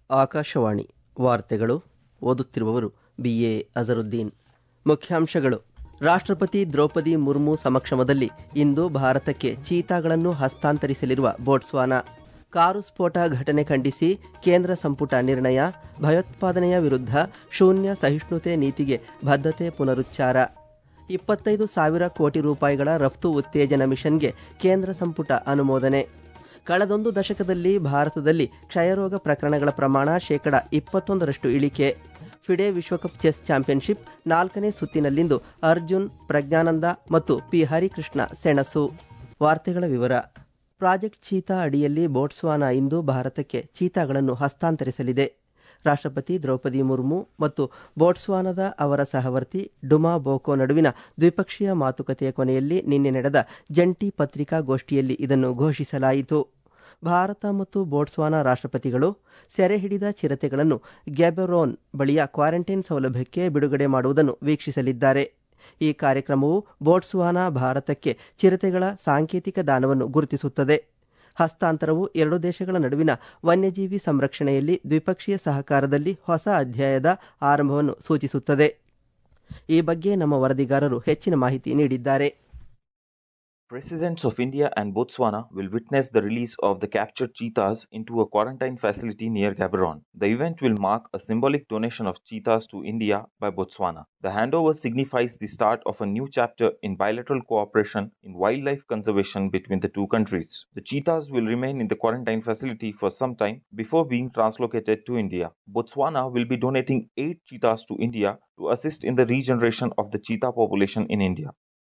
ಆಕಾಶವಾಣಿ ವಾರ್ತೆಗಳು ಓದುತ್ತಿರುವವರು ಬಿಎ ಅಜರುದ್ದೀನ್ ಮುಖ್ಯಾಂಶಗಳು ರಾಷ್ಟ್ರಪತಿ ದ್ರೌಪದಿ ಮುರ್ಮು ಸಮಕ್ಷಮದಲ್ಲಿ ಇಂದು ಭಾರತಕ್ಕೆ ಚೀತಾಗಳನ್ನು ಹಸ್ತಾಂತರಿಸಲಿರುವ ಬೋಟ್ಸ್ವಾನಾ ಕಾರು ಸ್ಫೋಟ ಘಟನೆ ಖಂಡಿಸಿ ಕೇಂದ್ರ ಸಂಪುಟ ನಿರ್ಣಯ ಭಯೋತ್ಪಾದನೆಯ ವಿರುದ್ಧ ಶೂನ್ಯ ಸಹಿಷ್ಣುತೆ ನೀತಿಗೆ ಬದ್ಧತೆ ಪುನರುಚ್ಚಾರ ಇಪ್ಪತ್ತೈದು ಸಾವಿರ ಕೋಟಿ ರೂಪಾಯಿಗಳ ರಫ್ತು ಉತ್ತೇಜನ ಮಿಷನ್ಗೆ ಕೇಂದ್ರ ಸಂಪುಟ ಅನುಮೋದನೆ ಕಳೆದೊಂದು ದಶಕದಲ್ಲಿ ಭಾರತದಲ್ಲಿ ಕ್ಷಯರೋಗ ಪ್ರಕರಣಗಳ ಪ್ರಮಾಣ ಶೇಕಡ ಇಪ್ಪತ್ತೊಂದರಷ್ಟು ಇಳಿಕೆ ಫಿಡೆ ವಿಶ್ವಕಪ್ ಚೆಸ್ ಚಾಂಪಿಯನ್ಶಿಪ್ ನಾಲ್ಕನೇ ಸುತ್ತಿನಲ್ಲಿಂದು ಅರ್ಜುನ್ ಪ್ರಜ್ಞಾನಂದ ಮತ್ತು ಪಿ ಹರಿಕೃಷ್ಣ ಸೆಣಸು ವಾರ್ತೆಗಳ ವಿವರ ಪ್ರಾಜೆಕ್ಟ್ ಚೀತಾ ಅಡಿಯಲ್ಲಿ ಬೋಟ್ಸ್ವಾನಾ ಇಂದು ಭಾರತಕ್ಕೆ ಚೀತಾಗಳನ್ನು ಹಸ್ತಾಂತರಿಸಲಿದೆ ರಾಷ್ಟ್ರಪತಿ ದ್ರೌಪದಿ ಮುರ್ಮು ಮತ್ತು ಬೋಟ್ಸ್ವಾನದ ಅವರ ಸಹವರ್ತಿ ಡುಮಾ ಬೋಕೋ ನಡುವಿನ ದ್ವಿಪಕ್ಷೀಯ ಮಾತುಕತೆಯ ಕೊನೆಯಲ್ಲಿ ನಿನ್ನೆ ನಡೆದ ಜಂಟಿ ಪತ್ರಿಕಾಗೋಷ್ಠಿಯಲ್ಲಿ ಇದನ್ನು ಘೋಷಿಸಲಾಯಿತು ಭಾರತ ಮತ್ತು ಬೋಟ್ಸ್ವಾನಾ ರಾಷ್ಟ್ರಪತಿಗಳು ಸೆರೆ ಹಿಡಿದ ಚಿರತೆಗಳನ್ನು ಗ್ಯಾಬೆರೋನ್ ಬಳಿಯ ಕ್ವಾರಂಟೈನ್ ಸೌಲಭ್ಯಕ್ಕೆ ಬಿಡುಗಡೆ ಮಾಡುವುದನ್ನು ವೀಕ್ಷಿಸಲಿದ್ದಾರೆ ಈ ಕಾರ್ಯಕ್ರಮವು ಬೋಟ್ಸ್ವಾನಾ ಭಾರತಕ್ಕೆ ಚಿರತೆಗಳ ಸಾಂಕೇತಿಕ ದಾನವನ್ನು ಗುರುತಿಸುತ್ತದೆ ಹಸ್ತಾಂತರವು ಎರಡು ದೇಶಗಳ ನಡುವಿನ ವನ್ಯಜೀವಿ ಸಂರಕ್ಷಣೆಯಲ್ಲಿ ದ್ವಿಪಕ್ಷೀಯ ಸಹಕಾರದಲ್ಲಿ ಹೊಸ ಅಧ್ಯಾಯದ ಆರಂಭವನ್ನು ಸೂಚಿಸುತ್ತದೆ ಈ ಬಗ್ಗೆ ನಮ್ಮ ವರದಿಗಾರರು ಹೆಚ್ಚಿನ ಮಾಹಿತಿ ನೀಡಿದ್ದಾರೆ Presidents of India and Botswana will witness the release of the captured cheetahs into a quarantine facility near Gaborone. The event will mark a symbolic donation of cheetahs to India by Botswana. The handover signifies the start of a new chapter in bilateral cooperation in wildlife conservation between the two countries. The cheetahs will remain in the quarantine facility for some time before being translocated to India. Botswana will be donating eight cheetahs to India to assist in the regeneration of the cheetah population in India.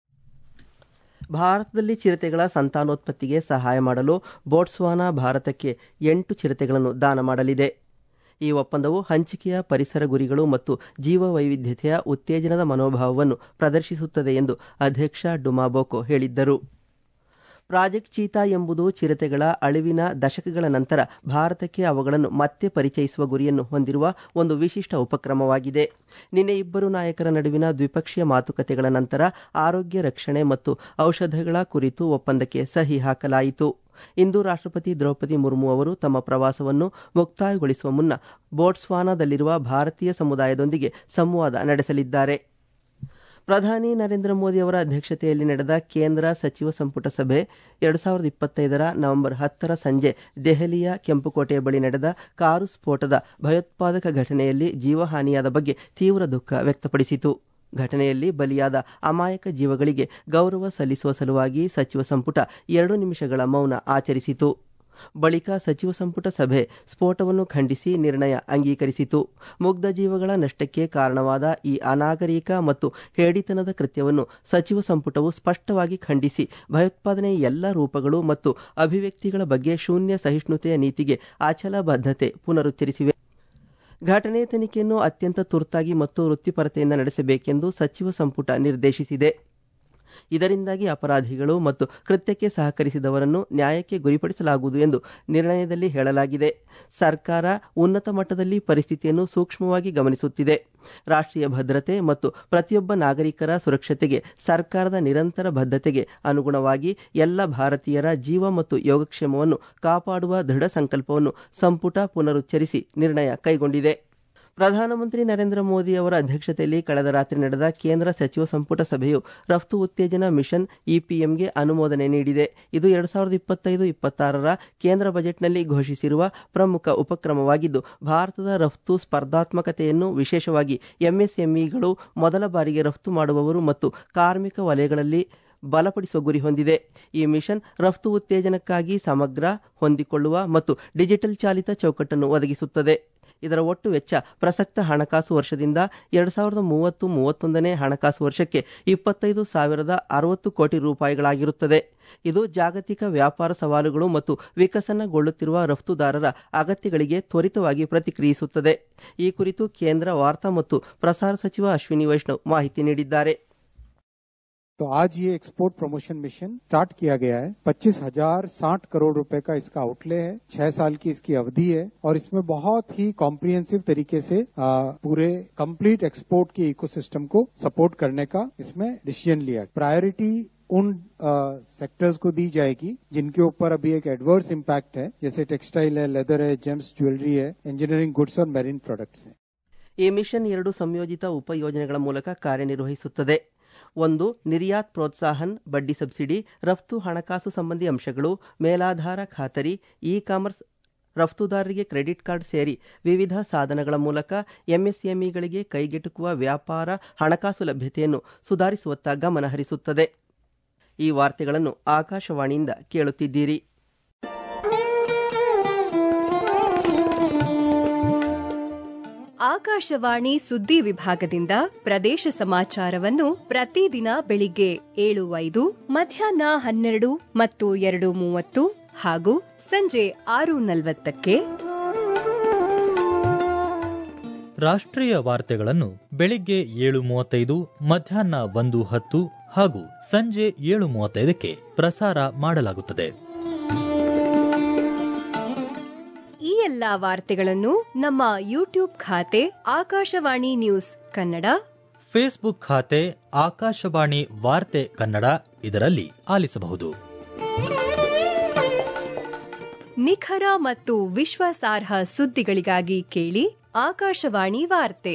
ಭಾರತದಲ್ಲಿ ಚಿರತೆಗಳ ಸಂತಾನೋತ್ಪತ್ತಿಗೆ ಸಹಾಯ ಮಾಡಲು Botswana ಭಾರತಕ್ಕೆ ಎಂಟು ಚಿರತೆಗಳನ್ನು ದಾನ ಮಾಡಲಿದೆ ಈ ಒಪ್ಪಂದವು ಹಂಚಿಕೆಯ ಪರಿಸರ ಗುರಿಗಳು ಮತ್ತು ಜೀವ ವೈವಿಧ್ಯತೆಯ ಉತ್ತೇಜನದ ಮನೋಭಾವವನ್ನು ಪ್ರದರ್ಶಿಸುತ್ತದೆ ಎಂದು ಅಧ್ಯಕ್ಷ ಡುಮಾಬೋಕೋ ಹೇಳಿದ್ದರು ಪ್ರಾಜೆಕ್ಟ್ ಚೀತಾ ಎಂಬುದು ಚಿರತೆಗಳ ಅಳಿವಿನ ದಶಕಗಳ ನಂತರ ಭಾರತಕ್ಕೆ ಅವುಗಳನ್ನು ಮತ್ತೆ ಪರಿಚಯಿಸುವ ಗುರಿಯನ್ನು ಹೊಂದಿರುವ ಒಂದು ವಿಶಿಷ್ಟ ಉಪಕ್ರಮವಾಗಿದೆ ನಿನ್ನೆ ಇಬ್ಬರು ನಾಯಕರ ನಡುವಿನ ದ್ವಿಪಕ್ಷೀಯ ಮಾತುಕತೆಗಳ ನಂತರ ಆರೋಗ್ಯ ರಕ್ಷಣೆ ಮತ್ತು ಔಷಧಗಳ ಕುರಿತು ಒಪ್ಪಂದಕ್ಕೆ ಸಹಿ ಹಾಕಲಾಯಿತು ಇಂದು ರಾಷ್ಟ್ರಪತಿ ದ್ರೌಪದಿ ಮುರ್ಮು ಅವರು ತಮ್ಮ ಪ್ರವಾಸವನ್ನು ಮುಕ್ತಾಯಗೊಳಿಸುವ ಮುನ್ನ ಬೋಟ್ಸ್ವಾನಾದಲ್ಲಿರುವ ಭಾರತೀಯ ಸಮುದಾಯದೊಂದಿಗೆ ಸಂವಾದ ನಡೆಸಲಿದ್ದಾರೆ ಪ್ರಧಾನಿ ನರೇಂದ್ರ ಮೋದಿ ಅವರ ಅಧ್ಯಕ್ಷತೆಯಲ್ಲಿ ನಡೆದ ಕೇಂದ್ರ ಸಚಿವ ಸಂಪುಟ ಸಭೆ ಎರಡು ಸಾವಿರದ ಇಪ್ಪತ್ತೈದರ ನವೆಂಬರ್ ಹತ್ತರ ಸಂಜೆ ದೆಹಲಿಯ ಕೆಂಪುಕೋಟೆಯ ಬಳಿ ನಡೆದ ಕಾರು ಸ್ಫೋಟದ ಭಯೋತ್ಪಾದಕ ಘಟನೆಯಲ್ಲಿ ಜೀವಹಾನಿಯಾದ ಬಗ್ಗೆ ತೀವ್ರ ದುಃಖ ವ್ಯಕ್ತಪಡಿಸಿತು ಘಟನೆಯಲ್ಲಿ ಬಲಿಯಾದ ಅಮಾಯಕ ಜೀವಗಳಿಗೆ ಗೌರವ ಸಲ್ಲಿಸುವ ಸಲುವಾಗಿ ಸಚಿವ ಸಂಪುಟ ಎರಡು ನಿಮಿಷಗಳ ಮೌನ ಆಚರಿಸಿತು ಬಳಿಕ ಸಚಿವ ಸಂಪುಟ ಸಭೆ ಸ್ಫೋಟವನ್ನು ಖಂಡಿಸಿ ನಿರ್ಣಯ ಅಂಗೀಕರಿಸಿತು ಮುಗ್ಧ ಜೀವಗಳ ನಷ್ಟಕ್ಕೆ ಕಾರಣವಾದ ಈ ಅನಾಗರಿಕ ಮತ್ತು ಹೇಡಿತನದ ಕೃತ್ಯವನ್ನು ಸಚಿವ ಸಂಪುಟವು ಸ್ಪಷ್ಟವಾಗಿ ಖಂಡಿಸಿ ಭಯೋತ್ಪಾದನೆಯ ಎಲ್ಲ ರೂಪಗಳು ಮತ್ತು ಅಭಿವ್ಯಕ್ತಿಗಳ ಬಗ್ಗೆ ಶೂನ್ಯ ಸಹಿಷ್ಣುತೆಯ ನೀತಿಗೆ ಅಚಲ ಬದ್ಧತೆ ಪುನರುಚ್ಚರಿಸಿವೆ ಘಟನೆ ತನಿಖೆಯನ್ನು ಅತ್ಯಂತ ತುರ್ತಾಗಿ ಮತ್ತು ವೃತ್ತಿಪರತೆಯಿಂದ ನಡೆಸಬೇಕೆಂದು ಸಚಿವ ಸಂಪುಟ ನಿರ್ದೇಶಿಸಿದೆ ಇದರಿಂದಾಗಿ ಅಪರಾಧಿಗಳು ಮತ್ತು ಕೃತ್ಯಕ್ಕೆ ಸಹಕರಿಸಿದವರನ್ನು ನ್ಯಾಯಕ್ಕೆ ಗುರಿಪಡಿಸಲಾಗುವುದು ಎಂದು ನಿರ್ಣಯದಲ್ಲಿ ಹೇಳಲಾಗಿದೆ ಸರ್ಕಾರ ಉನ್ನತ ಮಟ್ಟದಲ್ಲಿ ಪರಿಸ್ಥಿತಿಯನ್ನು ಸೂಕ್ಷ್ಮವಾಗಿ ಗಮನಿಸುತ್ತಿದೆ ರಾಷ್ಟ್ರೀಯ ಭದ್ರತೆ ಮತ್ತು ಪ್ರತಿಯೊಬ್ಬ ನಾಗರಿಕರ ಸುರಕ್ಷತೆಗೆ ಸರ್ಕಾರದ ನಿರಂತರ ಬದ್ಧತೆಗೆ ಅನುಗುಣವಾಗಿ ಎಲ್ಲ ಭಾರತೀಯರ ಜೀವ ಮತ್ತು ಯೋಗಕ್ಷೇಮವನ್ನು ಕಾಪಾಡುವ ದೃಢ ಸಂಕಲ್ಪವನ್ನು ಸಂಪುಟ ಪುನರುಚ್ಚರಿಸಿ ನಿರ್ಣಯ ಕೈಗೊಂಡಿದೆ ಪ್ರಧಾನಮಂತ್ರಿ ನರೇಂದ್ರ ಮೋದಿ ಅವರ ಅಧ್ಯಕ್ಷತೆಯಲ್ಲಿ ಕಳೆದ ರಾತ್ರಿ ನಡೆದ ಕೇಂದ್ರ ಸಚಿವ ಸಂಪುಟ ಸಭೆಯು ರಫ್ತು ಉತ್ತೇಜನ ಮಿಷನ್ ಇಪಿಎಂಗೆ ಅನುಮೋದನೆ ನೀಡಿದೆ ಇದು ಎರಡು ಸಾವಿರದ ಇಪ್ಪತ್ತೈದು ಇಪ್ಪತ್ತಾರರ ಕೇಂದ್ರ ಬಜೆಟ್ನಲ್ಲಿ ಘೋಷಿಸಿರುವ ಪ್ರಮುಖ ಉಪಕ್ರಮವಾಗಿದ್ದು ಭಾರತದ ರಫ್ತು ಸ್ಪರ್ಧಾತ್ಮಕತೆಯನ್ನು ವಿಶೇಷವಾಗಿ ಎಂಎಸ್ಎಂಇಗಳು ಮೊದಲ ಬಾರಿಗೆ ರಫ್ತು ಮಾಡುವವರು ಮತ್ತು ಕಾರ್ಮಿಕ ವಲಯಗಳಲ್ಲಿ ಬಲಪಡಿಸುವ ಗುರಿ ಹೊಂದಿದೆ ಈ ಮಿಷನ್ ರಫ್ತು ಉತ್ತೇಜನಕ್ಕಾಗಿ ಸಮಗ್ರ ಹೊಂದಿಕೊಳ್ಳುವ ಮತ್ತು ಡಿಜಿಟಲ್ ಚಾಲಿತ ಚೌಕಟ್ಟನ್ನು ಒದಗಿಸುತ್ತದೆ ಇದರ ಒಟ್ಟು ವೆಚ್ಚ ಪ್ರಸಕ್ತ ಹಣಕಾಸು ವರ್ಷದಿಂದ ಎರಡು ಸಾವಿರದ ಮೂವತ್ತು ಮೂವತ್ತೊಂದನೇ ಹಣಕಾಸು ವರ್ಷಕ್ಕೆ ಇಪ್ಪತ್ತೈದು ಸಾವಿರದ ಅರವತ್ತು ಕೋಟಿ ರೂಪಾಯಿಗಳಾಗಿರುತ್ತದೆ ಇದು ಜಾಗತಿಕ ವ್ಯಾಪಾರ ಸವಾಲುಗಳು ಮತ್ತು ವಿಕಸನಗೊಳ್ಳುತ್ತಿರುವ ರಫ್ತುದಾರರ ಅಗತ್ಯಗಳಿಗೆ ತ್ವರಿತವಾಗಿ ಪ್ರತಿಕ್ರಿಯಿಸುತ್ತದೆ ಈ ಕುರಿತು ಕೇಂದ್ರ ವಾರ್ತಾ ಮತ್ತು ಪ್ರಸಾರ ಸಚಿವ ಅಶ್ವಿನಿ ವೈಷ್ಣವ್ ಮಾಹಿತಿ ನೀಡಿದ್ದಾರೆ तो आज ये एक्सपोर्ट प्रमोशन मिशन स्टार्ट किया गया है पच्चीस हजार साठ करोड़ रुपए का इसका आउटले है छह साल की इसकी अवधि है और इसमें बहुत ही कॉम्प्रिहेंसिव तरीके से आ, पूरे कंप्लीट एक्सपोर्ट के इकोसिस्टम को सपोर्ट करने का इसमें डिसीजन लिया प्रायोरिटी उन सेक्टर्स को दी जाएगी जिनके ऊपर अभी एक एडवर्स इम्पैक्ट है जैसे टेक्सटाइल है लेदर है जेम्स ज्वेलरी है इंजीनियरिंग गुड्स और मेरीन प्रोडक्ट्स हैं ಈ ಮಿಷನ್ ಎರಡು ಸಂಯೋಜಿತ ಉಪಯೋಜನೆಗಳ ಮೂಲಕ ಕಾರ್ಯನಿರ್ವಹಿಸುತ್ತದೆ ಒಂದು ನಿರ್ಯಾತ್ ಪ್ರೋತ್ಸಾಹನ್ ಬಡ್ಡಿ ಸಬ್ಸಿಡಿ ರಫ್ತು ಹಣಕಾಸು ಸಂಬಂಧಿ ಅಂಶಗಳು ಮೇಲಾಧಾರ ಖಾತರಿ ಇ ಕಾಮರ್ಸ್ ರಫ್ತುದಾರರಿಗೆ ಕ್ರೆಡಿಟ್ ಕಾರ್ಡ್ ಸೇರಿ ವಿವಿಧ ಸಾಧನಗಳ ಮೂಲಕ ಎಂಎಸ್ಎಂಇಗಳಿಗೆ ಕೈಗೆಟುಕುವ ವ್ಯಾಪಾರ ಹಣಕಾಸು ಲಭ್ಯತೆಯನ್ನು ಸುಧಾರಿಸುವತ್ತ ಗಮನ ಹರಿಸುತ್ತದೆ ಈ ವಾರ್ತೆಗಳನ್ನು ಆಕಾಶವಾಣಿಯಿಂದ ಕೇಳುತ್ತಿದ್ದೀರಿ ಆಕಾಶವಾಣಿ ಸುದ್ದಿ ವಿಭಾಗದಿಂದ ಪ್ರದೇಶ ಸಮಾಚಾರವನ್ನು ಪ್ರತಿದಿನ ಬೆಳಿಗ್ಗೆ ಏಳು ಐದು ಮಧ್ಯಾಹ್ನ ಹನ್ನೆರಡು ಮತ್ತು ಎರಡು ಮೂವತ್ತು ಹಾಗೂ ಸಂಜೆ ಆರು ನಲವತ್ತಕ್ಕೆ ರಾಷ್ಟ್ರೀಯ ವಾರ್ತೆಗಳನ್ನು ಬೆಳಿಗ್ಗೆ ಏಳು ಮೂವತ್ತೈದು ಮಧ್ಯಾಹ್ನ ಒಂದು ಹತ್ತು ಹಾಗೂ ಸಂಜೆ ಏಳು ಮೂವತ್ತೈದಕ್ಕೆ ಪ್ರಸಾರ ಮಾಡಲಾಗುತ್ತದೆ ಈ ಎಲ್ಲಾ ವಾರ್ತೆಗಳನ್ನು ನಮ್ಮ ಯೂಟ್ಯೂಬ್ ಖಾತೆ ಆಕಾಶವಾಣಿ ನ್ಯೂಸ್ ಕನ್ನಡ ಫೇಸ್ಬುಕ್ ಖಾತೆ ಆಕಾಶವಾಣಿ ವಾರ್ತೆ ಕನ್ನಡ ಇದರಲ್ಲಿ ಆಲಿಸಬಹುದು ನಿಖರ ಮತ್ತು ವಿಶ್ವಾಸಾರ್ಹ ಸುದ್ದಿಗಳಿಗಾಗಿ ಕೇಳಿ ಆಕಾಶವಾಣಿ ವಾರ್ತೆ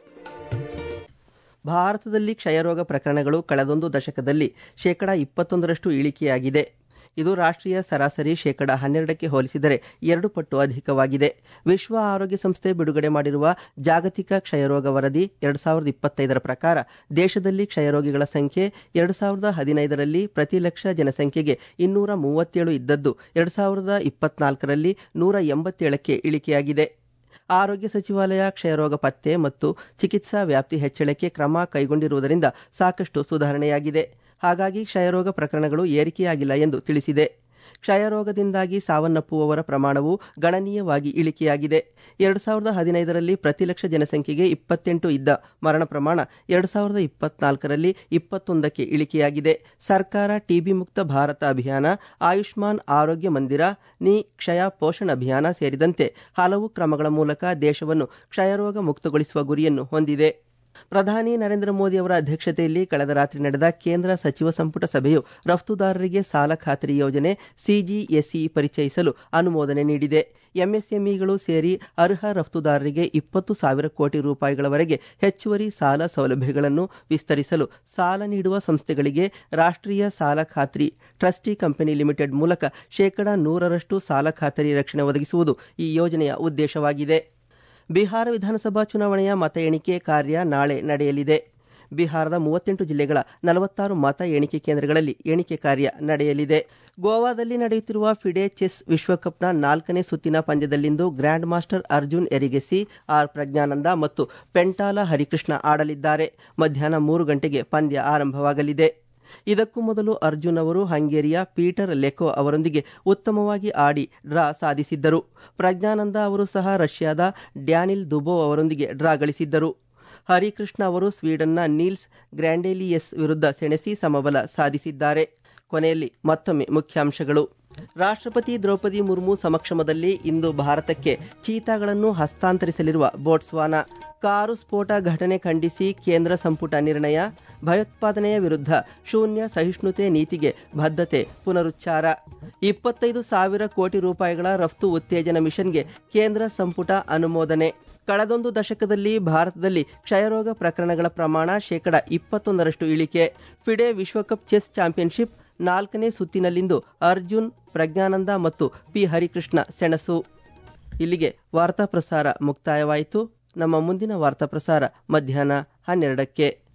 ಭಾರತದಲ್ಲಿ ಕ್ಷಯರೋಗ ಪ್ರಕರಣಗಳು ಕಳೆದೊಂದು ದಶಕದಲ್ಲಿ ಶೇಕಡ ಇಪ್ಪತ್ತೊಂದರಷ್ಟು ಇಳಿಕೆಯಾಗಿದೆ ಇದು ರಾಷ್ಟ್ರೀಯ ಸರಾಸರಿ ಶೇಕಡ ಹನ್ನೆರಡಕ್ಕೆ ಹೋಲಿಸಿದರೆ ಎರಡು ಪಟ್ಟು ಅಧಿಕವಾಗಿದೆ ವಿಶ್ವ ಆರೋಗ್ಯ ಸಂಸ್ಥೆ ಬಿಡುಗಡೆ ಮಾಡಿರುವ ಜಾಗತಿಕ ಕ್ಷಯರೋಗ ವರದಿ ಎರಡು ಸಾವಿರದ ಇಪ್ಪತ್ತೈದರ ಪ್ರಕಾರ ದೇಶದಲ್ಲಿ ಕ್ಷಯರೋಗಿಗಳ ಸಂಖ್ಯೆ ಎರಡು ಸಾವಿರದ ಹದಿನೈದರಲ್ಲಿ ಪ್ರತಿ ಲಕ್ಷ ಜನಸಂಖ್ಯೆಗೆ ಇನ್ನೂರ ಮೂವತ್ತೇಳು ಇದ್ದದ್ದು ಎರಡು ಸಾವಿರದ ಇಪ್ಪತ್ನಾಲ್ಕರಲ್ಲಿ ನೂರ ಎಂಬತ್ತೇಳಕ್ಕೆ ಇಳಿಕೆಯಾಗಿದೆ ಆರೋಗ್ಯ ಸಚಿವಾಲಯ ಕ್ಷಯರೋಗ ಪತ್ತೆ ಮತ್ತು ಚಿಕಿತ್ಸಾ ವ್ಯಾಪ್ತಿ ಹೆಚ್ಚಳಕ್ಕೆ ಕ್ರಮ ಕೈಗೊಂಡಿರುವುದರಿಂದ ಸಾಕಷ್ಟು ಸುಧಾರಣೆಯಾಗಿದೆ ಹಾಗಾಗಿ ಕ್ಷಯರೋಗ ಪ್ರಕರಣಗಳು ಏರಿಕೆಯಾಗಿಲ್ಲ ಎಂದು ತಿಳಿಸಿದೆ ಕ್ಷಯರೋಗದಿಂದಾಗಿ ಸಾವನ್ನಪ್ಪುವವರ ಪ್ರಮಾಣವು ಗಣನೀಯವಾಗಿ ಇಳಿಕೆಯಾಗಿದೆ ಎರಡು ಸಾವಿರದ ಹದಿನೈದರಲ್ಲಿ ಪ್ರತಿ ಲಕ್ಷ ಜನಸಂಖ್ಯೆಗೆ ಇಪ್ಪತ್ತೆಂಟು ಇದ್ದ ಮರಣ ಪ್ರಮಾಣ ಎರಡು ಸಾವಿರದ ಇಪ್ಪತ್ನಾಲ್ಕರಲ್ಲಿ ಇಪ್ಪತ್ತೊಂದಕ್ಕೆ ಇಳಿಕೆಯಾಗಿದೆ ಸರ್ಕಾರ ಟಿಬಿ ಮುಕ್ತ ಭಾರತ ಅಭಿಯಾನ ಆಯುಷ್ಮಾನ್ ಆರೋಗ್ಯ ಮಂದಿರ ನಿ ಕ್ಷಯ ಪೋಷಣ್ ಅಭಿಯಾನ ಸೇರಿದಂತೆ ಹಲವು ಕ್ರಮಗಳ ಮೂಲಕ ದೇಶವನ್ನು ಕ್ಷಯರೋಗ ಮುಕ್ತಗೊಳಿಸುವ ಗುರಿಯನ್ನು ಹೊಂದಿದೆ ಪ್ರಧಾನಿ ನರೇಂದ್ರ ಮೋದಿ ಅವರ ಅಧ್ಯಕ್ಷತೆಯಲ್ಲಿ ಕಳೆದ ರಾತ್ರಿ ನಡೆದ ಕೇಂದ್ರ ಸಚಿವ ಸಂಪುಟ ಸಭೆಯು ರಫ್ತುದಾರರಿಗೆ ಸಾಲ ಖಾತರಿ ಯೋಜನೆ ಸಿಜಿಎಸ್ಇ ಪರಿಚಯಿಸಲು ಅನುಮೋದನೆ ನೀಡಿದೆ ಎಂಎಸ್ಎಂಇಗಳು ಸೇರಿ ಅರ್ಹ ರಫ್ತುದಾರರಿಗೆ ಇಪ್ಪತ್ತು ಸಾವಿರ ಕೋಟಿ ರೂಪಾಯಿಗಳವರೆಗೆ ಹೆಚ್ಚುವರಿ ಸಾಲ ಸೌಲಭ್ಯಗಳನ್ನು ವಿಸ್ತರಿಸಲು ಸಾಲ ನೀಡುವ ಸಂಸ್ಥೆಗಳಿಗೆ ರಾಷ್ಟ್ರೀಯ ಸಾಲ ಖಾತ್ರಿ ಟ್ರಸ್ಟಿ ಕಂಪನಿ ಲಿಮಿಟೆಡ್ ಮೂಲಕ ಶೇಕಡಾ ನೂರರಷ್ಟು ಸಾಲ ಖಾತರಿ ರಕ್ಷಣೆ ಒದಗಿಸುವುದು ಈ ಯೋಜನೆಯ ಉದ್ದೇಶವಾಗಿದೆ ಬಿಹಾರ ವಿಧಾನಸಭಾ ಚುನಾವಣೆಯ ಮತ ಎಣಿಕೆ ಕಾರ್ಯ ನಾಳೆ ನಡೆಯಲಿದೆ ಬಿಹಾರದ ಮೂವತ್ತೆಂಟು ಜಿಲ್ಲೆಗಳ ನಲವತ್ತಾರು ಮತ ಎಣಿಕೆ ಕೇಂದ್ರಗಳಲ್ಲಿ ಎಣಿಕೆ ಕಾರ್ಯ ನಡೆಯಲಿದೆ ಗೋವಾದಲ್ಲಿ ನಡೆಯುತ್ತಿರುವ ಫಿಡೆ ಚೆಸ್ ವಿಶ್ವಕಪ್ನ ನಾಲ್ಕನೇ ಸುತ್ತಿನ ಪಂದ್ಯದಲ್ಲಿಂದು grand master Arjun Erigaisi R Praggnanandhaa ಮತ್ತು ಪೆಂಟಾಲ ಹರಿಕೃಷ್ಣ ಆಡಲಿದ್ದಾರೆ ಮಧ್ಯಾಹ್ನ ಮೂರು ಗಂಟೆಗೆ ಪಂದ್ಯ ಆರಂಭವಾಗಲಿದೆ ಇದಕ್ಕೂ ಮೊದಲು ಅರ್ಜುನ್ ಅವರು ಹಂಗೇರಿಯ ಪೀಟರ್ ಲೆಕೋ ಅವರೊಂದಿಗೆ ಉತ್ತಮವಾಗಿ ಆಡಿ ಡ್ರಾ ಸಾಧಿಸಿದ್ದರು ಪ್ರಜ್ಞಾನಂದ ಅವರು ಸಹ ರಷ್ಯಾದ ಡ್ಯಾನಿಲ್ ದುಬೋ ಅವರೊಂದಿಗೆ ಡ್ರಾ ಗಳಿಸಿದ್ದರು ಹರಿಕೃಷ್ಣ ಅವರು ಸ್ವೀಡನ್ನ ನೀಲ್ಸ್ ಗ್ರ್ಯಾಂಡೇಲಿಯಸ್ ವಿರುದ್ಧ ಸೆಣಸಿ ಸಮಬಲ ಸಾಧಿಸಿದ್ದಾರೆ ಕೊನೆಯಲ್ಲಿ ಮತ್ತೊಮ್ಮೆ ಮುಖ್ಯಾಂಶಗಳು ರಾಷ್ಟ್ರಪತಿ ದ್ರೌಪದಿ ಮುರ್ಮು ಸಮಕ್ಷಮದಲ್ಲಿ ಇಂದು ಭಾರತಕ್ಕೆ ಚೀತಾಗಳನ್ನು ಹಸ್ತಾಂತರಿಸಲಿರುವ ಬೋಟ್ಸ್ವಾನಾ ಕಾರು ಸ್ಫೋಟ ಘಟನೆ ಖಂಡಿಸಿ ಕೇಂದ್ರ ಸಂಪುಟ ನಿರ್ಣಯ ಭಯೋತ್ಪಾದನೆಯ ವಿರುದ್ಧ ಶೂನ್ಯ ಸಹಿಷ್ಣುತೆ ನೀತಿಗೆ ಬದ್ಧತೆ ಪುನರುಚ್ಚಾರ ಇಪ್ಪತ್ತೈದು ಸಾವಿರ ಕೋಟಿ ರೂಪಾಯಿಗಳ ರಫ್ತು ಉತ್ತೇಜನ ಮಿಷನ್ಗೆ ಕೇಂದ್ರ ಸಂಪುಟ ಅನುಮೋದನೆ ಕಳೆದೊಂದು ದಶಕದಲ್ಲಿ ಭಾರತದಲ್ಲಿ ಕ್ಷಯರೋಗ ಪ್ರಕರಣಗಳ ಪ್ರಮಾಣ ಶೇಕಡ ಇಪ್ಪತ್ತೊಂದರಷ್ಟು ಇಳಿಕೆ ಫಿಡೆ ವಿಶ್ವಕಪ್ ಚೆಸ್ ಚಾಂಪಿಯನ್ಶಿಪ್ ನಾಲ್ಕನೇ ಸುತ್ತಿನಲ್ಲಿಂದು ಅರ್ಜುನ್ ಪ್ರಜ್ಞಾನಂದ ಮತ್ತು ಪಿ ಹರಿಕೃಷ್ಣ ಸೆಣಸು ಇಲ್ಲಿಗೆ ವಾರ್ತಾ ಪ್ರಸಾರ ಮುಕ್ತಾಯವಾಯಿತು ನಮ್ಮ ಮುಂದಿನ ವಾರ್ತಾ ಪ್ರಸಾರ ಮಧ್ಯಾಹ್ನ ಹನ್ನೆರಡಕ್ಕೆ